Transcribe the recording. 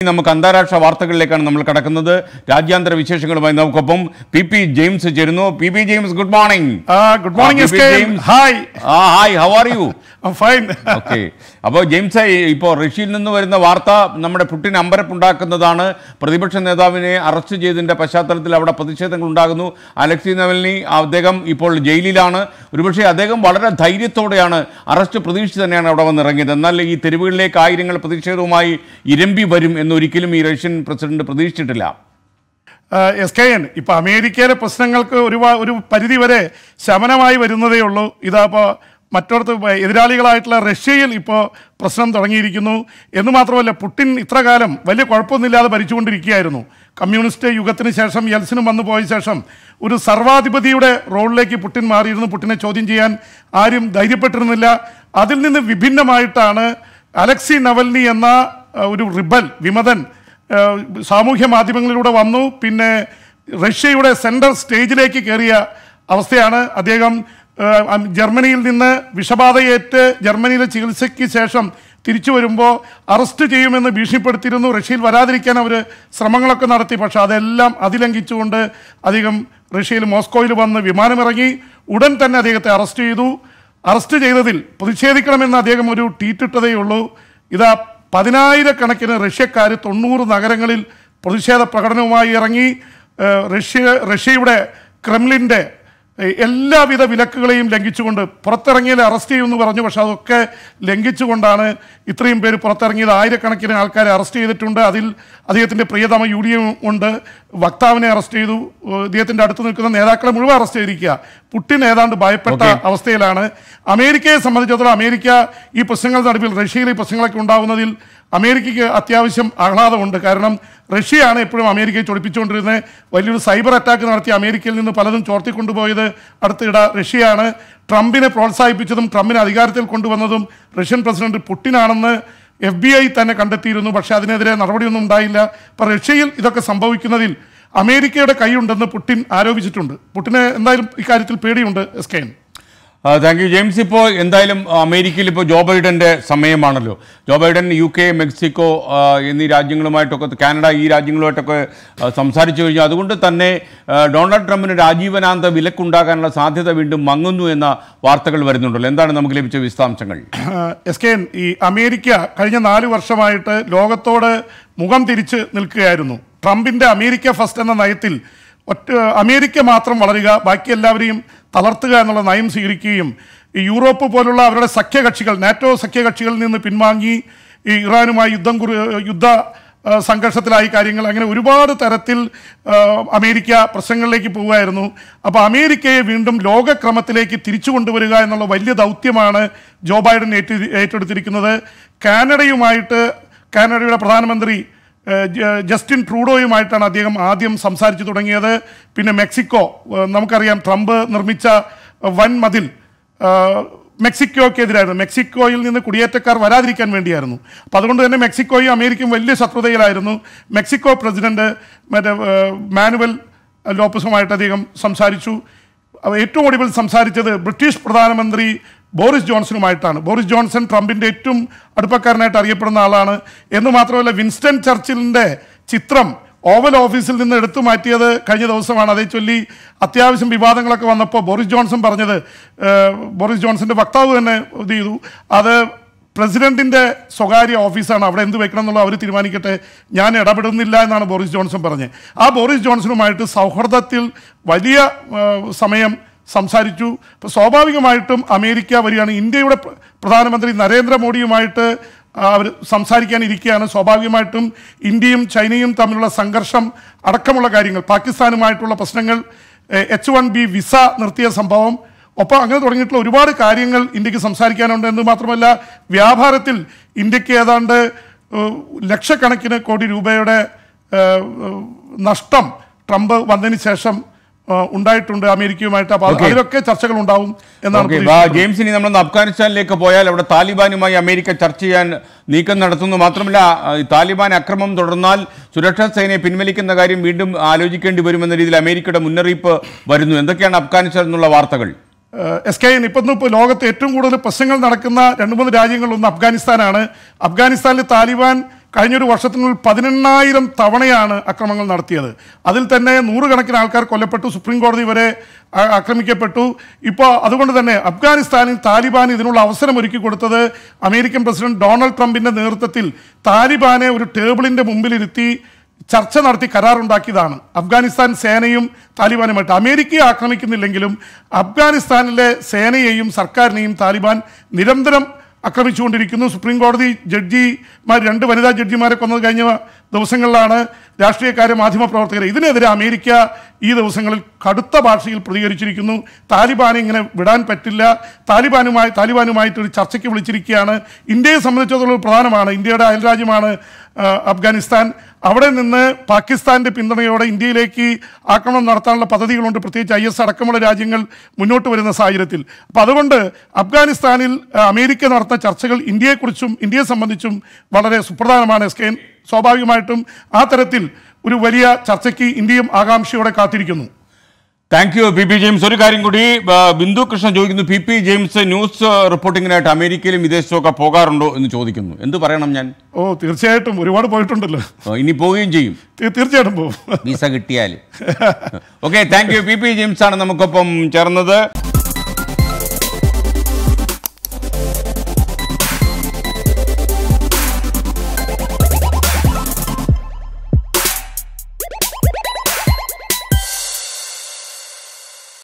നമുക്ക് അന്താരാഷ്ട്ര വാർത്തകളിലേക്കാണ് നമ്മൾ കടക്കുന്നത് രാജ്യാന്തര വിശേഷങ്ങളുമായി നമുക്കൊപ്പം പി പി ജെയിംസ് ചേരുന്നു P P James good morning good morning ah, S B B K James. Hi ah hi how are you fine okay അപ്പോൾ ജെയിംസ് ഇപ്പോൾ റഷ്യയിൽ നിന്ന് വരുന്ന വാർത്ത നമ്മുടെ പുട്ടിൻ അമ്പരപ്പുണ്ടാക്കുന്നതാണ് പ്രതിപക്ഷ നേതാവിനെ അറസ്റ്റ് ചെയ്തതിന്റെ പശ്ചാത്തലത്തിൽ അവിടെ പ്രതിഷേധങ്ങൾ ഉണ്ടാകുന്നു അലക്സി നവൽനി അദ്ദേഹം ഇപ്പോൾ ജയിലിലാണ് ഒരുപക്ഷെ അദ്ദേഹം വളരെ ധൈര്യത്തോടെയാണ് അറസ്റ്റ് പ്രതീക്ഷിച്ച് തന്നെയാണ് അവിടെ വന്നിറങ്ങിയത് എന്നാൽ ഈ തെരുവുകളിലേക്ക് ആയിരങ്ങൾ പ്രതിഷേധവുമായി ഇരമ്പി വരും എന്നൊരിക്കലും ഈ റഷ്യൻ പ്രസിഡന്റ് പ്രതീക്ഷിച്ചിട്ടില്ല എസ് കെ എൻ ഇപ്പൊ അമേരിക്കയിലെ പ്രശ്നങ്ങൾക്ക് ഒരു വ- ഒരു പരിധി വരെ ശമനമായി വരുന്നതേ ഉള്ളൂ ഇതാപ്പോ മറ്റിടത്ത് എതിരാളികളായിട്ടുള്ള റഷ്യയിൽ ഇപ്പോൾ പ്രശ്നം തുടങ്ങിയിരിക്കുന്നു എന്ന് മാത്രമല്ല പുടിൻ ഇത്ര കാലം വലിയ കുഴപ്പമൊന്നുമില്ലാതെ ഭരിച്ചുകൊണ്ടിരിക്കുകയായിരുന്നു കമ്മ്യൂണിസ്റ്റ് യുഗത്തിന് ശേഷം യെൽസിനും വന്നു പോയ ശേഷം ഒരു സർവാധിപതിയുടെ റോളിലേക്ക് പുടിൻ മാറിയിരുന്നു പുട്ടിനെ ചോദ്യം ചെയ്യാൻ ആരും ധൈര്യപ്പെട്ടിരുന്നില്ല അതിൽ നിന്ന് വിഭിന്നമായിട്ടാണ് അലക്സി നവൽനി എന്ന ആ, ഒരു റിബൽ വിമതൻ ഏഹ് സാമൂഹ്യ മാധ്യമങ്ങളിലൂടെ വന്നു പിന്നെ റഷ്യയുടെ സെൻട്രൽ സ്റ്റേജിലേക്ക് കയറിയ അവസ്ഥയാണ് അദ്ദേഹം ഏഹ്, അം- ജർമ്മനിയിൽ നിന്ന് വിഷബാധയേറ്റ് ജർമ്മനിയിലെ ചികിത്സയ്ക്ക് ശേഷം തിരിച്ചു വരുമ്പോൾ അറസ്റ്റ് ചെയ്യുമെന്ന് ഭീഷണിപ്പെടുത്തിയിരുന്നു റഷ്യയിൽ വരാതിരിക്കാൻ അവർ ശ്രമങ്ങളൊക്കെ നടത്തി പക്ഷെ അതെല്ലാം അതിലംഘിച്ചുകൊണ്ട് അദ്ദേഹം റഷ്യയിൽ മോസ്കോയിൽ വന്ന് വിമാനമിറങ്ങി ഉടൻ തന്നെ അദ്ദേഹത്തെ അറസ്റ്റ് ചെയ്തു അറസ്റ്റ് ചെയ്തതിൽ പ്രതിഷേധിക്കണമെന്ന് അദ്ദേഹം ഒരു ട്വീറ്റ് ഇട്ടതേ ഉള്ളൂ ഇതാ പതിനായിരക്കണക്കിന് റഷ്യക്കാർ തൊണ്ണൂറ് നഗരങ്ങളിൽ പ്രതിഷേധ പ്രകടനവുമായി ഇറങ്ങി ഏഹ് റഷ്യ റഷ്യയുടെ ക്രെംലിൻ്റെ ഏഹ് എല്ലാവിധ വിലക്കുകളെയും ലംഘിച്ചുകൊണ്ട് പുറത്തിറങ്ങിയാൽ അറസ്റ്റ് ചെയ്യുമെന്ന് പറഞ്ഞു പക്ഷെ അതൊക്കെ ലംഘിച്ചുകൊണ്ടാണ് ഇത്രയും പേര് പുറത്തിറങ്ങിയത് ആയിരക്കണക്കിന് ആൾക്കാരെ അറസ്റ്റ് ചെയ്തിട്ടുണ്ട് അതിൽ അദ്ദേഹത്തിൻ്റെ പ്രിയതമ യു ഡി എം ഉണ്ട് വക്താവിനെ അറസ്റ്റ് ചെയ്തു ഏഹ് ഇദ്ദേഹത്തിൻ്റെ അടുത്ത് നിൽക്കുന്ന നേതാക്കളെ മുഴുവൻ അറസ്റ്റ് ചെയ്തിരിക്കുക പുട്ടിൻ ഏതാണ്ട് ഭയപ്പെട്ട Okay. അവസ്ഥയിലാണ് അമേരിക്കയെ സംബന്ധിച്ചിടത്തോളം അമേരിക്ക ഈ പ്രശ്നങ്ങൾ നടുവിൽ റഷ്യയിൽ ഈ പ്രശ്നങ്ങളൊക്കെ ഉണ്ടാകുന്നതിൽ അമേരിക്കയ്ക്ക് അത്യാവശ്യം ആഹ്ലാദമുണ്ട് കാരണം റഷ്യയാണ് എപ്പോഴും അമേരിക്കയെ ചൊടിപ്പിച്ചുകൊണ്ടിരുന്നത് വലിയൊരു സൈബർ അറ്റാക്ക് നടത്തി അമേരിക്കയിൽ നിന്ന് പലതും ചോർത്തിക്കൊണ്ടുപോയത് അടുത്തിടെ റഷ്യയാണ് ട്രംപിനെ പ്രോത്സാഹിപ്പിച്ചതും ട്രംപിനെ അധികാരത്തിൽ കൊണ്ടുവന്നതും റഷ്യൻ പ്രസിഡന്റ് പുട്ടിനാണെന്ന് എഫ് ബി ഐ തന്നെ കണ്ടെത്തിയിരുന്നു പക്ഷേ അതിനെതിരെ നടപടിയൊന്നും ഉണ്ടായില്ല അപ്പോൾ റഷ്യയിൽ ഇതൊക്കെ സംഭവിക്കുന്നതിൽ അമേരിക്കയുടെ കൈയുണ്ടെന്ന് പുട്ടിൻ ആരോപിച്ചിട്ടുണ്ട് പുട്ടിന് എന്തായാലും ഇക്കാര്യത്തിൽ പേടിയുണ്ട് S K N thank you James ഇപ്പോൾ എന്തായാലും അമേരിക്കയിൽ ഇപ്പോൾ ജോ ബൈഡന്റെ സമയമാണല്ലോ Joe Biden U K Mexico ആ, എന്നീ രാജ്യങ്ങളുമായിട്ടൊക്കെ കാനഡ ഈ രാജ്യങ്ങളുമായിട്ടൊക്കെ ആ, സംസാരിച്ചു കഴിഞ്ഞു അതുകൊണ്ട് തന്നെ ആ, ഡൊണാൾഡ് ട്രംപിന് രാജീവനാന്ത വിലക്കുണ്ടാകാനുള്ള സാധ്യത വീണ്ടും മങ്ങുന്നു എന്ന വാർത്തകൾ വരുന്നുണ്ടല്ലോ എന്താണ് നമുക്ക് ലഭിച്ച വിശദാംശങ്ങൾ എസ് കെ എൻ ഈ അമേരിക്ക കഴിഞ്ഞ നാല് വർഷമായിട്ട് ലോകത്തോട് മുഖം തിരിച്ച് നിൽക്കുകയായിരുന്നു ട്രംപിന്റെ അമേരിക്ക ഫസ്റ്റ് എന്ന നയത്തിൽ ഒറ്റ അമേരിക്ക മാത്രം വളരുക ബാക്കി എല്ലാവരെയും തളർത്തുക എന്നുള്ള നയം സ്വീകരിക്കുകയും ഈ യൂറോപ്പ് പോലുള്ള അവരുടെ സഖ്യകക്ഷികൾ നാറ്റോ സഖ്യകക്ഷികളിൽ നിന്ന് പിൻവാങ്ങി ഈ ഇറാനുമായി യുദ്ധം കുറി യുദ്ധ ആ, സംഘർഷത്തിലായി കാര്യങ്ങൾ അങ്ങനെ ഒരുപാട് തരത്തിൽ ആ, അമേരിക്ക പ്രശ്നങ്ങളിലേക്ക് പോവുകയായിരുന്നു അപ്പോൾ അമേരിക്കയെ വീണ്ടും ലോകക്രമത്തിലേക്ക് തിരിച്ചു കൊണ്ടുവരിക എന്നുള്ള വലിയ ദൗത്യമാണ് ജോ ബൈഡൻ ഏറ്റു ഏറ്റെടുത്തിരിക്കുന്നത് കാനഡയുമായിട്ട് കാനഡയുടെ പ്രധാനമന്ത്രി ഏഹ്, ജ- ജസ്റ്റിൻ ട്രൂഡോയുമായിട്ടാണ് അദ്ദേഹം ആദ്യം സംസാരിച്ചു തുടങ്ങിയത് പിന്നെ മെക്സിക്കോ ഏഹ്, നമുക്കറിയാം ട്രംപ് നിർമ്മിച്ച വൻ മതിൽ ആഹ്, മെക്സിക്കോക്കെതിരായിരുന്നു മെക്സിക്കോയിൽ നിന്ന് കുടിയേറ്റക്കാർ വരാതിരിക്കാൻ വേണ്ടിയായിരുന്നു അപ്പോൾ അതുകൊണ്ട് തന്നെ മെക്സിക്കോയും അമേരിക്കയും വലിയ ശത്രുതയിലായിരുന്നു മെക്സിക്കോ പ്രസിഡന്റ് മറ്റേ ഏഹ്, മാനുവൽ ലോപ്പസുമായിട്ട് അദ്ദേഹം സംസാരിച്ചു അവ ഏറ്റവും ഒടുവിൽ സംസാരിച്ചത് ബ്രിട്ടീഷ് പ്രധാനമന്ത്രി ബോറിസ് ജോൺസണുമായിട്ടാണ് ബോറിസ് ജോൺസൺ ട്രംപിൻ്റെ ഏറ്റവും അടുപ്പക്കാരനായിട്ട് അറിയപ്പെടുന്ന ആളാണ് എന്ന് മാത്രമല്ല വിൻസ്റ്റൺ ചർച്ചിലിൻ്റെ ചിത്രം ഓവൽ ഓഫീസിൽ നിന്ന് എടുത്തു മാറ്റിയത് കഴിഞ്ഞ ദിവസമാണ് അതേ ചൊല്ലി അത്യാവശ്യം വിവാദങ്ങളൊക്കെ വന്നപ്പോൾ ബോറിസ് ജോൺസൺ പറഞ്ഞത് ഏഹ്, ബോറിസ് ജോൺസന്റെ വക്താവ് തന്നെ ഇത് ചെയ്തു അത് പ്രസിഡന്റിന്റെ സ്വകാര്യ ഓഫീസാണ് അവിടെ എന്ത് വെക്കണം എന്നുള്ളത് അവർ തീരുമാനിക്കട്ടെ ഞാൻ ഇടപെടുന്നില്ല എന്നാണ് ബോറിസ് ജോൺസൺ പറഞ്ഞത് ആ ബോറിസ് ജോൺസണുമായിട്ട് സൗഹൃദത്തിൽ വലിയ ആ, സമയം സംസാരിച്ചു അപ്പോൾ സ്വാഭാവികമായിട്ടും അമേരിക്ക വരികയാണ് ഇന്ത്യയുടെ പ്ര- പ്രധാനമന്ത്രി നരേന്ദ്രമോദിയുമായിട്ട് അവർ സംസാരിക്കാൻ ഇരിക്കുകയാണ് സ്വാഭാവികമായിട്ടും ഇന്ത്യയും ചൈനയും തമ്മിലുള്ള സംഘർഷം അടക്കമുള്ള കാര്യങ്ങൾ പാകിസ്ഥാനുമായിട്ടുള്ള പ്രശ്നങ്ങൾ എച്ച് വൺ ബി വിസ നിർത്തിയ സംഭവം ഒപ്പം അങ്ങനെ തുടങ്ങിയിട്ടുള്ള ഒരുപാട് കാര്യങ്ങൾ ഇന്ത്യക്ക് സംസാരിക്കാനുണ്ട് എന്ന് മാത്രമല്ല വ്യാപാരത്തിൽ ഇന്ത്യക്ക് ഏതാണ്ട് ഏഹ്, ലക്ഷക്കണക്കിന് കോടി രൂപയുടെ ഏഹ്, ഏഹ്, നഷ്ടം ട്രംപ് വന്നതിന് ശേഷം ഏഹ്, ഉണ്ടായിട്ടുണ്ട് അമേരിക്കയുമായിട്ട് അപ്പോൾ Okay. അതിലൊക്കെ ചർച്ചകൾ ഉണ്ടാവും എന്നാണ് ഓക്കെ പ്രതീക്ഷിക്കുന്നത്. ജെയിംസ് ഇനി നമ്മൾ അഫ്ഗാനിസ്ഥാനിലേക്ക് പോയാൽ അവിടെ താലിബാനുമായി അമേരിക്ക ചർച്ച ചെയ്യാൻ നീക്കം നടത്തുന്നു മാത്രമല്ല ആ, ഈ താലിബാൻ അക്രമം തുടർന്നാൽ സുരക്ഷാ സേനയെ പിൻവലിക്കുന്ന കാര്യം വീണ്ടും ആലോചിക്കേണ്ടി വരുമെന്ന രീതിയിൽ അമേരിക്കയുടെ മുന്നറിയിപ്പ് വരുന്നു എന്തൊക്കെയാണ് അഫ്ഗാനിസ്ഥാനിൽ നിന്നുള്ള വാർത്തകൾ എസ് കെ എൻ ഇപ്പം ഇപ്പോൾ ലോകത്ത് ഏറ്റവും കൂടുതൽ പ്രശ്നങ്ങൾ നടക്കുന്ന രണ്ട് മൂന്ന് രാജ്യങ്ങളിലൊന്ന് അഫ്ഗാനിസ്ഥാനാണ് അഫ്ഗാനിസ്ഥാനിൽ താലിബാൻ കഴിഞ്ഞൊരു വർഷത്തിനുള്ളിൽ പതിനെണ്ണായിരം തവണയാണ് അക്രമങ്ങൾ നടത്തിയത് അതിൽ തന്നെ നൂറുകണക്കിന് ആൾക്കാർ കൊല്ലപ്പെട്ടു സുപ്രീം കോടതി വരെ ആ- ആക്രമിക്കപ്പെട്ടു ഇപ്പോൾ അതുകൊണ്ട് തന്നെ അഫ്ഗാനിസ്ഥാനിൽ താലിബാൻ ഇതിനുള്ള അവസരം ഒരുക്കി കൊടുത്തത് അമേരിക്കൻ പ്രസിഡന്റ് ഡൊണാൾഡ് ട്രംപിന്റെ നേതൃത്വത്തിൽ താലിബാനെ ഒരു ടേബിളിന്റെ മുമ്പിലിരുത്തി ചർച്ച നടത്തി കരാറുണ്ടാക്കിയതാണ് അഫ്ഗാനിസ്ഥാൻ സേനയും താലിബാനുമായിട്ട് അമേരിക്കയെ ആക്രമിക്കുന്നില്ലെങ്കിലും അഫ്ഗാനിസ്ഥാനിലെ സേനയെയും സർക്കാരിനെയും താലിബാൻ നിരന്തരം ആക്രമിച്ചുകൊണ്ടിരിക്കുന്നു സുപ്രീം കോടതി ജഡ്ജിമാർ രണ്ട് വനിതാ ജഡ്ജിമാരെ കൊന്നത് കഴിഞ്ഞ ദിവസങ്ങളിലാണ് രാഷ്ട്രീയക്കാരെ മാധ്യമപ്രവർത്തകരെ ഇതിനെതിരെ അമേരിക്ക ഈ ദിവസങ്ങളിൽ കടുത്ത ഭാഷയിൽ പ്രതികരിച്ചിരിക്കുന്നു താലിബാനെ ഇങ്ങനെ വിടാൻ പറ്റില്ല താലിബാനുമായി താലിബാനുമായിട്ട് ഒരു ചർച്ചയ്ക്ക് വിളിച്ചിരിക്കുകയാണ് ഇന്ത്യയെ സംബന്ധിച്ചിടത്തോളം പ്രധാനമാണ് ഇന്ത്യയുടെ അയൽരാജ്യമാണ് ആ, അഫ്ഗാനിസ്ഥാൻ അവിടെ നിന്ന് പാകിസ്ഥാന്റെ പിന്തുണയോടെ ഇന്ത്യയിലേക്ക് ആക്രമണം നടത്താനുള്ള പദ്ധതികളുണ്ട് പ്രത്യേകിച്ച് ഐ എസ് അടക്കമുള്ള രാജ്യങ്ങൾ മുന്നോട്ട് വരുന്ന സാഹചര്യത്തിൽ അപ്പം അതുകൊണ്ട് അഫ്ഗാനിസ്ഥാനിൽ ആ, അമേരിക്ക നടത്തുന്ന ചർച്ചകൾ ഇന്ത്യയെക്കുറിച്ചും ഇന്ത്യയെ സംബന്ധിച്ചും വളരെ സുപ്രധാനമാണ് എസ് കെ എൻ. സ്വാഭാവികമായിട്ടും ആ തരത്തിൽ ഒരു വലിയ ചർച്ചയ്ക്ക് ഇന്ത്യയും ആകാംക്ഷയോടെ കാത്തിരിക്കുന്നു thank you P P James ഒരു കാര്യം കൂടി ആ, ബിന്ദു കൃഷ്ണൻ ചോദിക്കുന്നു പി പി ജെയിംസ് ന്യൂസ് റിപ്പോർട്ടിങ്ങിനായിട്ട് അമേരിക്കയിലും വിദേശത്തുമൊക്കെ പോകാറുണ്ടോ എന്ന് ചോദിക്കുന്നു എന്ത് പറയണം ഞാൻ ഓ തീർച്ചയായിട്ടും ഒരുപാട് പോയിട്ടുണ്ടല്ലോ ആ, ഇനി പോവുകയും ചെയ്യും തീ- തീർച്ചയായിട്ടും പോകും വിസ കിട്ടിയാൽ okay thank you P P James ആണ് നമുക്കൊപ്പം ചേർന്നത്